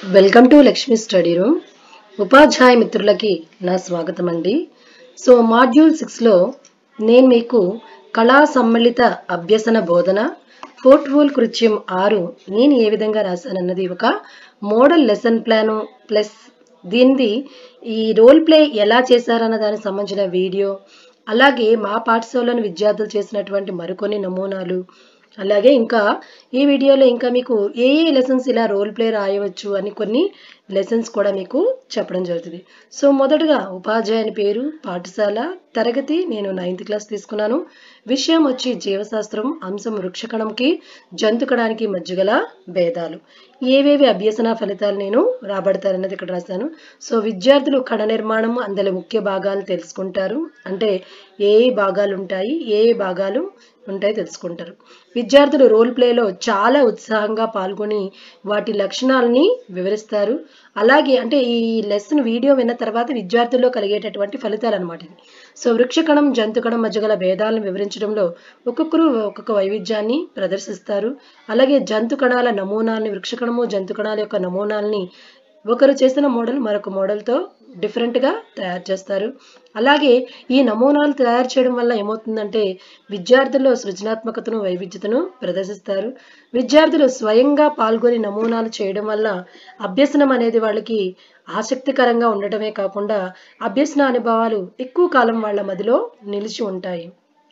welcome to Lakshmi study room ఉపాధ్యాయ మిత్రులకి నా స్వాగతం అండి సో మాడ్యూల్ సిక్స్లో నేను మీకు కళా సమ్మిళిత అభ్యసన బోధన ఫోర్ట్వోల్ కృత్యం ఆరు నేను ఏ విధంగా రాశానన్నది ఒక మోడల్ లెసన్ ప్లాను ప్లస్ దీనిది ఈ రోల్ ప్లే ఎలా చేశారన్న దానికి సంబంధించిన వీడియో అలాగే మా పాఠశాలలోని విద్యార్థులు చేసినటువంటి మరికొన్ని నమూనాలు అలాగే ఇంకా ఈ వీడియోలో ఇంకా మీకు ఏ ఏ లెసన్స్ ఇలా రోల్ ప్లే రాయవచ్చు అని కొన్ని లెసన్స్ కూడా మీకు చెప్పడం జరుగుతుంది సో మొదటగా ఉపాధ్యాయుని పేరు పాఠశాల తరగతి నేను నైన్త్ క్లాస్ తీసుకున్నాను విషయం వచ్చి జీవశాస్త్రం అంశం వృక్షకణంకి జంతుకణానికి మధ్య గల భేదాలు ఏవేవి అభ్యసన ఫలితాలు నేను రాబడతారన్నది ఇక్కడ రాశాను సో విద్యార్థులు కణ నిర్మాణం అందులో ముఖ్య భాగాలు తెలుసుకుంటారు అంటే ఏ ఏ భాగాలు ఉంటాయి ఏ ఏ భాగాలు ఉంటాయి తెలుసుకుంటారు విద్యార్థులు రోల్ ప్లేలో చాలా ఉత్సాహంగా పాల్గొని వాటి లక్షణాలని వివరిస్తారు అలాగే అంటే ఈ లెసన్ వీడియో విన్న తర్వాత విద్యార్థుల్లో కలిగేటటువంటి ఫలితాలు అనమాట ఇది సో వృక్షకణం జంతుకణం మధ్య గల భేదాలను వివరించడంలో ఒక్కొక్కరు ఒక్కొక్క వైవిధ్యాన్ని ప్రదర్శిస్తారు అలాగే జంతు కణాల నమూనాల్ని వృక్షకణము జంతు కణాల యొక్క నమూనాల్ని ఒకరు చేసిన మోడల్ మరొక మోడల్తో డిఫరెంట్గా తయారు చేస్తారు అలాగే ఈ నమూనాలు తయారు చేయడం వల్ల ఏమవుతుందంటే విద్యార్థుల్లో సృజనాత్మకతను వైవిధ్యతను ప్రదర్శిస్తారు విద్యార్థులు స్వయంగా పాల్గొని నమూనాలు చేయడం వల్ల అభ్యసనం అనేది వాళ్ళకి ఆసక్తికరంగా ఉండటమే కాకుండా అభ్యసన అనుభవాలు ఎక్కువ కాలం వాళ్ళ మదిలో నిలిచి ఉంటాయి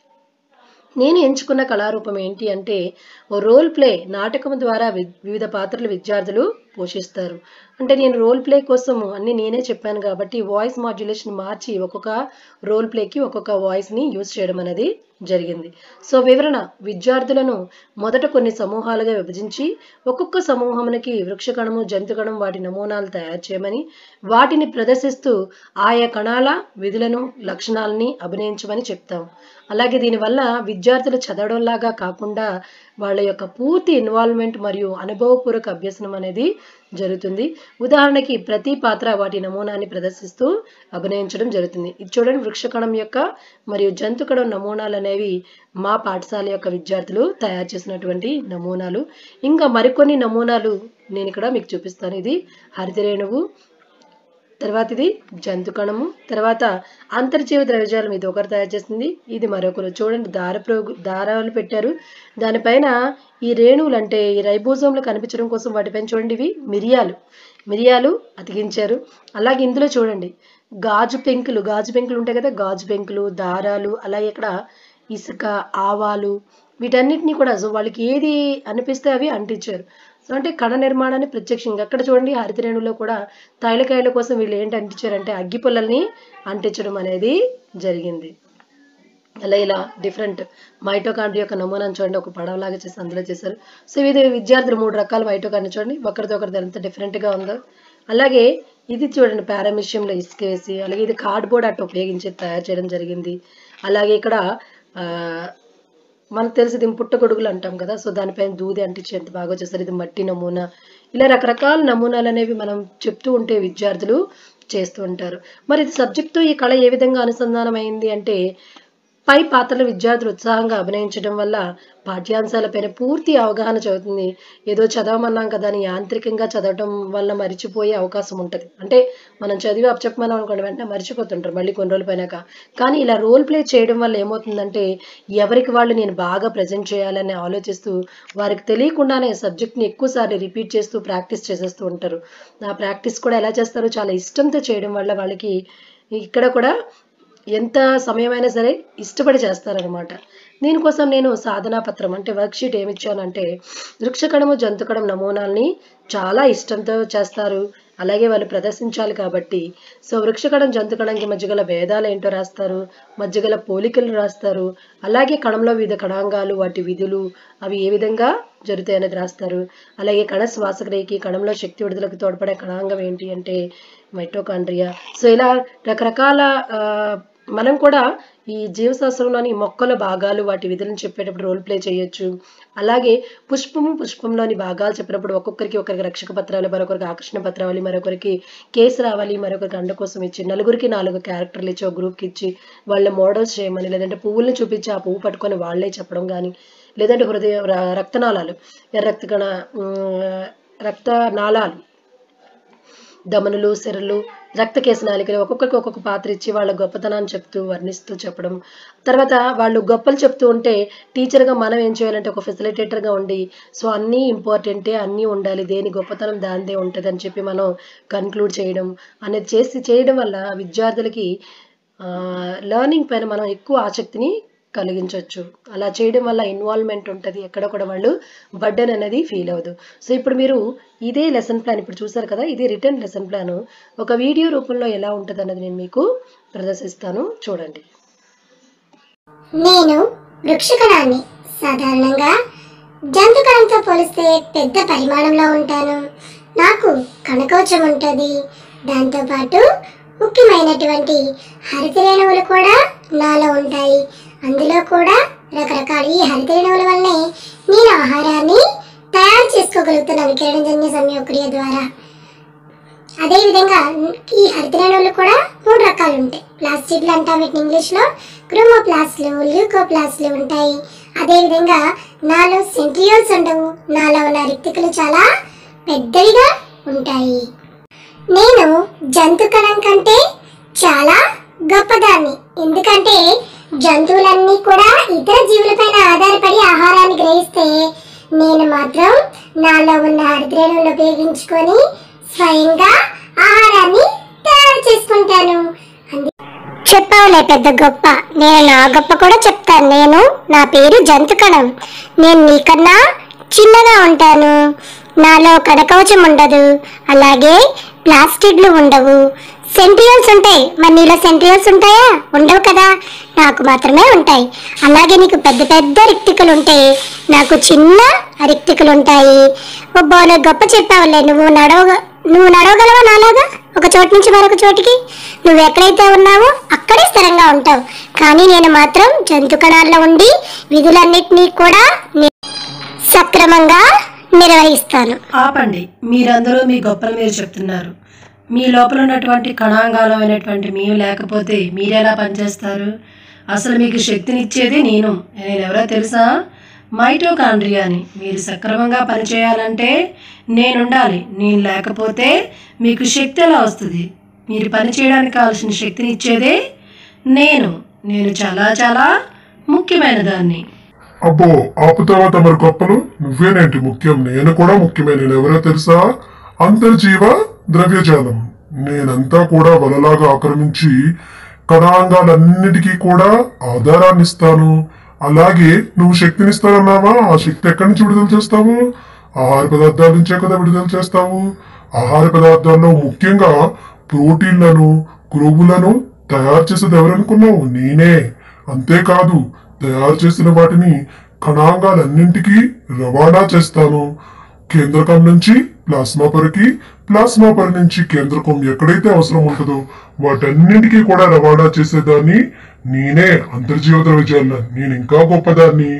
నేను ఎంచుకున్న కళారూపం ఏంటి అంటే ఓ రోల్ ప్లే నాటకం ద్వారా వివిధ పాత్రలు విద్యార్థులు పోషిస్తారు అంటే నేను రోల్ ప్లే కోసం అన్ని నేనే చెప్పాను కాబట్టి వాయిస్ మాడ్యులేషన్ మార్చి ఒక్కొక్క రోల్ ప్లేకి ఒక్కొక్క వాయిస్ని యూజ్ చేయడం అనేది జరిగింది సో వివరణ విద్యార్థులను మొదట కొన్ని సమూహాలుగా విభజించి ఒక్కొక్క సమూహమునికి వృక్షకణము జంతుకణం వాటి నమూనాలు తయారు చేయమని వాటిని ప్రదర్శిస్తూ ఆయా కణాల విధులను లక్షణాలని అభినయించమని చెప్తాం అలాగే దీనివల్ల విద్యార్థులు చదవడంలాగా కాకుండా వాళ్ళ యొక్క పూర్తి ఇన్వాల్వ్మెంట్ మరియు అనుభవపూర్వక అభ్యసనం అనేది జరుగుతుంది ఉదాహరణకి ప్రతి పాత్ర వాటి నమూనాన్ని ప్రదర్శిస్తూ అభినయించడం జరుగుతుంది ఇది చూడండి వృక్షకణం యొక్క మరియు జంతుకణం నమూనాలు అనేవి మా పాఠశాల యొక్క విద్యార్థులు తయారు చేసినటువంటి నమూనాలు ఇంకా మరికొన్ని నమూనాలు నేను ఇక్కడ మీకు చూపిస్తాను ఇది హరితరేణువు తర్వాత ఇది జంతుకణము తర్వాత అంతర్జీవ ద్రవ్యజాలం ఇది ఒకరు తయారు చేసింది ఇది మరొకరు చూడండి దార ప్రోగు దారాలు పెట్టారు దానిపైన ఈ రేణువులు అంటే ఈ రైబోజోమ్లు కనిపించడం కోసం వాటిపైన చూడండి ఇవి మిరియాలు మిరియాలు అతికించారు అలాగే ఇందులో చూడండి గాజు పెంకులు గాజు పెంకులు ఉంటాయి కదా గాజు పెంకులు దారాలు అలాగే ఇక్కడ ఇసుక ఆవాలు వీటన్నిటిని కూడా సో వాళ్ళకి ఏది అనిపిస్తే అవి అంటించారు సో అంటే కణ నిర్మాణాన్ని ప్రత్యక్షంగా అక్కడ చూడండి హరితరేణులో కూడా తైలకాయల కోసం వీళ్ళు ఏంటి అంటించారంటే అగ్గి పుల్లల్ని అంటించడం అనేది జరిగింది అలా ఇలా డిఫరెంట్ మైటోకాండ్రి యొక్క నమూనాను చూడండి ఒక పడవలాగా చేసి అందులో చేశారు సో ఇది విద్యార్థులు మూడు రకాల మైటోకాండ్రి చూడండి ఒకరితో ఒకరిది ఎంత డిఫరెంట్గా ఉందో అలాగే ఇది చూడండి పారామిషియంలో ఇసుక వేసి అలాగే ఇది కార్డ్బోర్డ్ అట్ట ఉపయోగించి తయారు చేయడం జరిగింది అలాగే ఇక్కడ మనకు తెలిసి దీని పుట్టగొడుగులు అంటాం కదా సో దానిపైన దూది అంటించి ఎంత బాగా చేస్తారు ఇది మట్టి నమూనా ఇలా రకరకాల నమూనాలు అనేవి మనం చెప్తూ ఉంటే విద్యార్థులు చేస్తూ ఉంటారు మరి ఇది సబ్జెక్ట్తో ఈ కళ ఏ విధంగా అనుసంధానం అయింది అంటే పై పాత్రలు విద్యార్థులు ఉత్సాహంగా అభినయించడం వల్ల పాఠ్యాంశాలపైన పూర్తి అవగాహన చదువుతుంది ఏదో చదవమన్నాం కదా అని యాంత్రికంగా చదవడం వల్ల మరిచిపోయే అవకాశం ఉంటుంది అంటే మనం చదివి అప్పచెప్పమన్నాం అనుకోండి వెంటనే మర్చిపోతుంటారు మళ్ళీ కొన్ని రోజులు పోయినాక కానీ ఇలా రోల్ ప్లే చేయడం వల్ల ఏమవుతుందంటే ఎవరికి వాళ్ళు నేను బాగా ప్రజెంట్ చేయాలని ఆలోచిస్తూ వారికి తెలియకుండానే సబ్జెక్ట్ని ఎక్కువసార్లు రిపీట్ చేస్తూ ప్రాక్టీస్ చేసేస్తూ ఉంటారు ఆ ప్రాక్టీస్ కూడా ఎలా చేస్తారో చాలా ఇష్టంతో చేయడం వల్ల వాళ్ళకి ఇక్కడ కూడా ఎంత సమయమైనా సరే ఇష్టపడి చేస్తారనమాట దీనికోసం నేను సాధనా పత్రం అంటే వర్క్షీట్ ఏమి ఇచ్చానంటే వృక్షకణము జంతుకణం నమూనాల్ని చాలా ఇష్టంతో చేస్తారు అలాగే వాళ్ళు ప్రదర్శించాలి కాబట్టి సో వృక్షకణం జంతుకణంకి మధ్య గల భేదాలు ఏంటో రాస్తారు మధ్య గల పోలికలు రాస్తారు అలాగే కణంలో వివిధ కణాంగాలు వాటి విధులు అవి ఏ విధంగా జరుగుతాయి అనేది రాస్తారు అలాగే కణ శ్వాసక్రియకి కణంలో శక్తి విడుదలకు తోడ్పడే కణాంగం ఏంటి అంటే మైటోకాండ్రియా సో ఇలా రకరకాల మనం కూడా ఈ జీవశాస్త్రంలోని మొక్కల భాగాలు వాటి విధులను చెప్పేటప్పుడు రోల్ ప్లే చేయొచ్చు అలాగే పుష్పము పుష్పంలోని భాగాలు చెప్పినప్పుడు ఒక్కొక్కరికి ఒకరికి రక్షక పత్రాలు మరొకరికి ఆకర్షణ పత్రాలు మరొకరికి కేసు రావాలి మరొకరికి అండ కోసం ఇచ్చి నలుగురికి నాలుగు క్యారెక్టర్లు ఇచ్చి ఒక గ్రూప్కి ఇచ్చి వాళ్ళ మోడల్స్ చేయమని లేదంటే పువ్వుల్ని చూపించి ఆ పువ్వు పట్టుకొని వాళ్ళే చెప్పడం కానీ లేదంటే హృదయ రక్తనాళాలు రక్తకణ రక్త నాళాలు దమనులు సిరలు రక్తకేశ నాలికలు ఒక్కొక్కరికి ఒక్కొక్క పాత్ర ఇచ్చి వాళ్ళ గొప్పతనాన్ని చెప్తూ వర్ణిస్తూ చెప్పడం తర్వాత వాళ్ళు గొప్పలు చెప్తూ ఉంటే టీచర్గా మనం ఏం చేయాలంటే ఒక ఫెసిలిటేటర్గా ఉండి సో అన్నీ ఇంపార్టెంటే అన్నీ ఉండాలి దేని గొప్పతనం దానిదే ఉంటుంది అని చెప్పి మనం కన్క్లూడ్ చేయడం అనేది చేసి చేయడం వల్ల విద్యార్థులకి లెర్నింగ్ పైన మనం ఎక్కువ ఆసక్తిని కలిగించవచ్చు అలా చేయడం వల్ల ఇన్వాల్వ్మెంట్ ఉంటుంది ఎక్కడ కూడా వాళ్ళు బర్డెన్ అనేది ఫీల్ అవ్వదు సో ఇప్పుడు మీరు ఇదే లెసన్ ప్లాన్ ఇప్పుడు చూసారు కదా ఇది రిటర్న్ లెసన్ ప్లాన్ ఒక వీడియో రూపంలో ఎలా ఉంటుంది అన్నది నేను మీకు ప్రదర్శిస్తాను చూడండి నేను వృక్షకణాన్ని సాధారణంగా జంతుకణంతో పోలిస్తే పెద్ద పరిమాణంలో ఉంటాను నాకు కణకవచం ఉంటుంది దాంతోపాటు ముఖ్యమైనటువంటి హరితరేణువులు కూడా నాలో ఉంటాయి అందులో కూడా రకరకాల ఈ హరితరేణువుల వల్లే నేను ఆహారాన్ని తయారు చేసుకోగలుగుతున్నాను కిరణజన్య సంయోక్రియ ద్వారా అదేవిధంగా ఈ హరితరేణువులు కూడా మూడు రకాలు ఉంటాయి ప్లాస్టిక్లు అంటాం వీటిని ఇంగ్లీష్లో క్రోమోప్లాస్లు ల్యూకోప్లాస్లు ఉంటాయి అదేవిధంగా నాలో సెంట్రియోల్స్ ఉండవు నాలో ఉన్న రిక్తికలు చాలా పెద్దవిగా ఉంటాయి నేను జంతు కణం కంటే చాలా గొప్పదాన్ని ఎందుకంటే జంతువులన్నీ కూడా ఇతర జీవులపైన ఆధారపడి ఆహారాన్ని గ్రహిస్తే నేను మాత్రం నాలో ఉన్న హరిద్రేణువులు ఉపయోగించుకొని స్వయంగా ఆహారాన్ని తయారు చేసుకుంటాను చెప్పావులే పెద్ద గొప్ప నేను నా గొప్ప కూడా చెప్తాను నేను నా పేరు జంతుకణం నేను నీకన్నా చిన్నగా ఉంటాను నాలో కడకవచం ఉండదు అలాగే ప్లాస్టిక్లు ఉండవు సెంట్రియోల్స్ ఉంటాయి మరి నీలో సెంట్రియోల్స్ ఉంటాయా ఉండవు కదా నాకు మాత్రమే ఉంటాయి అలాగే నీకు పెద్ద పెద్ద రిక్తికలు ఉంటాయి నాకు చిన్న రిక్తికలు ఉంటాయి ఓ బోలే గొప్ప చెప్పావులే నువ్వు నడవ నువ్వు నడవగలవా నాలాగా ఒక చోటు నుంచి మరొక చోటికి నువ్వు ఎక్కడైతే ఉన్నావో అక్కడే స్థిరంగా ఉంటావు కానీ నేను మాత్రం జంతు కణాల్లో ఉండి విధులన్నిటినీ కూడా ని- సక్రమంగా నిర్వహిస్తాను ఆపండి మీరందరూ మీ గొప్పలు మీరు చెప్తున్నారు మీ లోపల ఉన్నటువంటి కణాంగాలమైనటువంటి మేము లేకపోతే మీరెలా పనిచేస్తారు అసలు మీకు శక్తినిచ్చేది నేను నేను ఎవరో తెలుసా మైటోకాండ్రియాని మీరు సక్రమంగా పనిచేయాలంటే నేనుండాలి నేను లేకపోతే మీకు శక్తి ఎలా వస్తుంది మీరు పని చేయడానికి కావాల్సిన శక్తినిచ్చేదే నేను నేను చాలా చాలా ముఖ్యమైన దాన్ని అబ్బో ఆపుతావా తమరి గొప్పలు నువ్వేనేంటి ముఖ్యం నేను కూడా ముఖ్యమే నేను ఎవరో తెలుసా అంతర్జీవ ద్రవ్యజాలం నేనంతా కూడా వలలాగా ఆక్రమించి కణాంగాలన్నిటికీ కూడా ఆధారాన్ని ఇస్తాను అలాగే నువ్వు శక్తినిస్తానన్నావా ఆ శక్తి ఎక్కడి నుంచి విడుదల చేస్తావు ఆహార పదార్థాల నుంచే కదా విడుదల చేస్తావు ఆహార పదార్థాల్లో ముఖ్యంగా ప్రోటీన్లను క్రొవ్వులను తయారు చేసేది ఎవరనుకున్నావు నేనే అంతేకాదు తయారు చేసిన వాటిని కణాంగాలన్నింటికీ రవాణా చేస్తాను కేంద్రకం నుంచి ప్లాస్మా పొరకి ప్లాస్మా పొర నుంచి కేంద్రకం ఎక్కడైతే అవసరం ఉంటుందో వాటన్నింటికీ కూడా రవాణా చేసేదాన్ని నేనే అంతర్జీవ ద్రవ్యజాల నేను ఇంకా గొప్పదాన్ని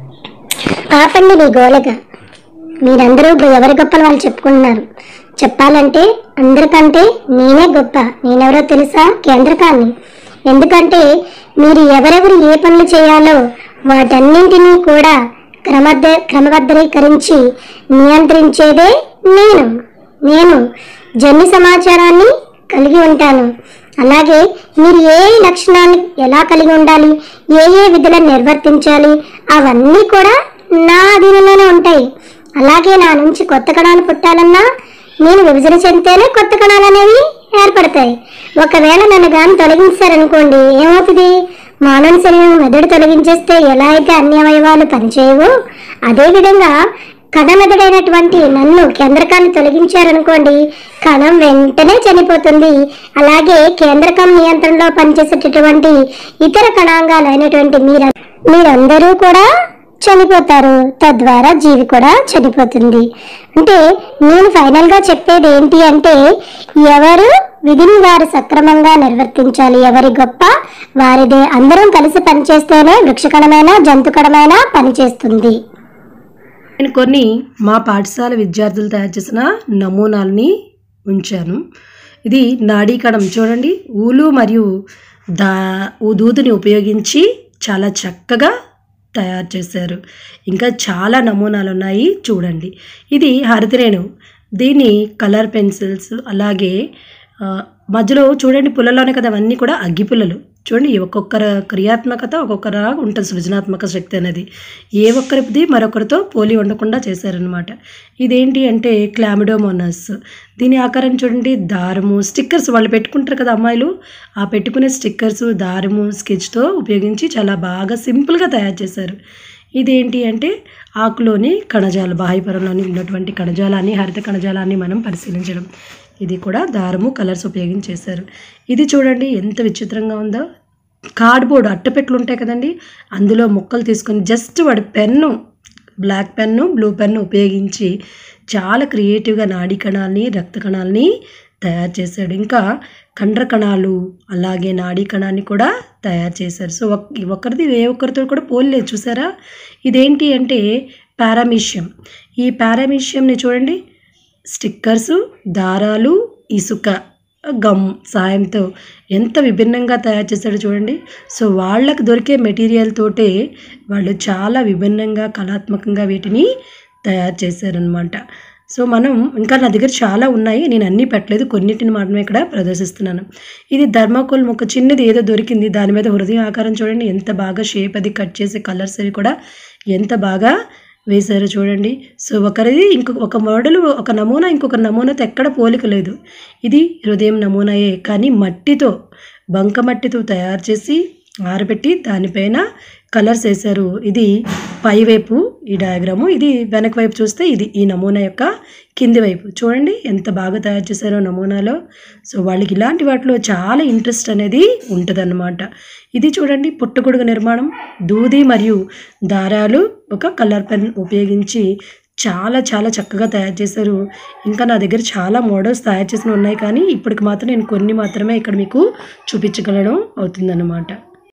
ఆపండి మీ గోలగా మీరందరూ ఇప్పుడు ఎవరి గొప్పలు వాళ్ళు చెప్పుకుంటున్నారు చెప్పాలంటే అందరికంటే నేనే గొప్ప నేనెవరో తెలుసా కేంద్రకాన్ని ఎందుకంటే మీరు ఎవరెవరు ఏ పనులు చేయాలో వాటన్నింటినీ కూడా క్రమబద్ధ క్రమబద్ధీకరించి నియంత్రించేదే నేను నేను జన్యు సమాచారాన్ని కలిగి ఉంటాను అలాగే మీరు ఏ లక్షణాన్ని ఎలా కలిగి ఉండాలి ఏ ఏ విధులను నిర్వర్తించాలి అవన్నీ కూడా నా అధీనంలోనే ఉంటాయి అలాగే నా నుంచి కొత్త కణాలు పుట్టాలన్నా నేను విభజన చెందితేనే కొత్త కణాలు అనేవి ఏర్పడతాయి ఒకవేళ నన్ను కానీ తొలగించారనుకోండి ఏమవుతుంది మానవ శరీరం మెదడు తొలగించేస్తే ఎలా అయితే అన్ని అవయవాలు పనిచేయవో అదేవిధంగా కథ మెదడైనటువంటి నన్ను కేంద్రకాన్ని తొలగించారనుకోండి కణం వెంటనే చనిపోతుంది అలాగే కేంద్రకం నియంత్రణలో పనిచేసేటటువంటి ఇతర కణాంగాలు అయినటువంటి మీర మీరందరూ కూడా చనిపోతారు తద్వారా జీవి కూడా చనిపోతుంది అంటే నేను ఫైనల్ గా చెప్పేది ఏంటి అంటే ఎవరు విధిని వారు సక్రమంగా నిర్వర్తించాలి ఎవరి గొప్ప వారిదే అందరం కలిసి పనిచేస్తేనే వృక్షకణమైన జంతుకణమైన పనిచేస్తుంది నేను కొన్ని మా పాఠశాల విద్యార్థులు తయారు చేసిన నమూనాల్ని ఉంచాను ఇది నాడీ కణం చూడండి ఊలు మరియు దా ఊ దూదిని ఉపయోగించి చాలా చక్కగా తయారు చేశారు ఇంకా చాలా నమూనాలు ఉన్నాయి చూడండి ఇది హరితరేణు దీని కలర్ పెన్సిల్స్ అలాగే ఆ, మధ్యలో చూడండి పుల్లలోనే కదా అవన్నీ కూడా అగ్గి పుల్లలు చూడండి ఒక్కొక్కర క్రియాత్మకత ఒక్కొక్కరా ఉంటుంది సృజనాత్మక శక్తి అనేది ఏ ఒక్కరిది మరొకరితో పోలి ఉండకుండా చేశారనమాట ఇదేంటి అంటే క్లామిడోమోనస్ దీని ఆకారం చూడండి దారము స్టిక్కర్స్ వాళ్ళు పెట్టుకుంటారు కదా అమ్మాయిలు ఆ పెట్టుకునే స్టిక్కర్స్ దారము స్కెచ్తో ఉపయోగించి చాలా బాగా సింపుల్గా తయారు చేశారు ఇదేంటి అంటే ఆకులోని కణజాలు బాహ్యపరంలోని ఉన్నటువంటి కణజాలాన్ని హరిత కణజాలాన్ని మనం పరిశీలించడం ఇది కూడా దారము కలర్స్ ఉపయోగించి చేశారు ఇది చూడండి ఎంత విచిత్రంగా ఉందో కార్డ్బోర్డ్ అట్టపెట్లు ఉంటాయి కదండి అందులో ముక్కలు తీసుకొని జస్ట్ వాడి pen black pen blue pen ఉపయోగించి చాలా క్రియేటివ్గా నాడీ కణాలని రక్త కణాలని తయారు చేశాడు ఇంకా కండ్ర కణాలు అలాగే నాడీ కణాన్ని కూడా తయారు చేశారు సో ఒక్ ఒక్కరిది ఏ ఒక్కరితో కూడా పోలేదు చూసారా ఇదేంటి అంటే పారామీషియం ఈ పారామీషియంని చూడండి స్టిక్కర్సు దారాలు ఇసుక గమ్ సాయంతో ఎంత విభిన్నంగా తయారు చేశాడో చూడండి సో వాళ్ళకి దొరికే మెటీరియల్ తోటే వాళ్ళు చాలా విభిన్నంగా కళాత్మకంగా వీటిని తయారు చేశారనమాట సో మనం ఇంకా నా దగ్గర చాలా ఉన్నాయి నేను అన్నీ పెట్టలేదు కొన్నిటిని మాత్రమే ఇక్కడ ప్రదర్శిస్తున్నాను ఇది ధర్మాకోల్ మొక్క చిన్నది ఏదో దొరికింది దాని మీద హృదయ ఆకారం చూడండి ఎంత బాగా షేప్ అది కట్ చేసే కలర్స్ అవి కూడా ఎంత బాగా వేశారు చూడండి సో ఒకరిది ఇంకొక ఒక మోడల్ ఒక నమూనా ఇంకొక నమూనాతో ఎక్కడ పోలిక లేదు ఇది హృదయం నమూనాయే కానీ మట్టితో బంక మట్టితో తయారు చేసి ఆరబెట్టి దానిపైన కలర్స్ వేశారు ఇది పైవైపు ఈ డయాగ్రాము ఇది వెనక వైపు చూస్తే ఇది ఈ నమూనా యొక్క కింది వైపు చూడండి ఎంత బాగా తయారు చేశారో నమూనాలో సో వాళ్ళకి ఇలాంటి వాటిలో చాలా ఇంట్రెస్ట్ అనేది ఉంటుందన్నమాట ఇది చూడండి పుట్టగొడుగు నిర్మాణం దూది మరియు దారాలు ఒక కలర్ పెన్ ఉపయోగించి చాలా చాలా చక్కగా తయారు చేశారు ఇంకా నా దగ్గర చాలా మోడల్స్ తయారు చేసినవి ఉన్నాయి కానీ ఇప్పటికి మాత్రం నేను కొన్ని మాత్రమే ఇక్కడ మీకు చూపించగలడం అవుతుందన్నమాట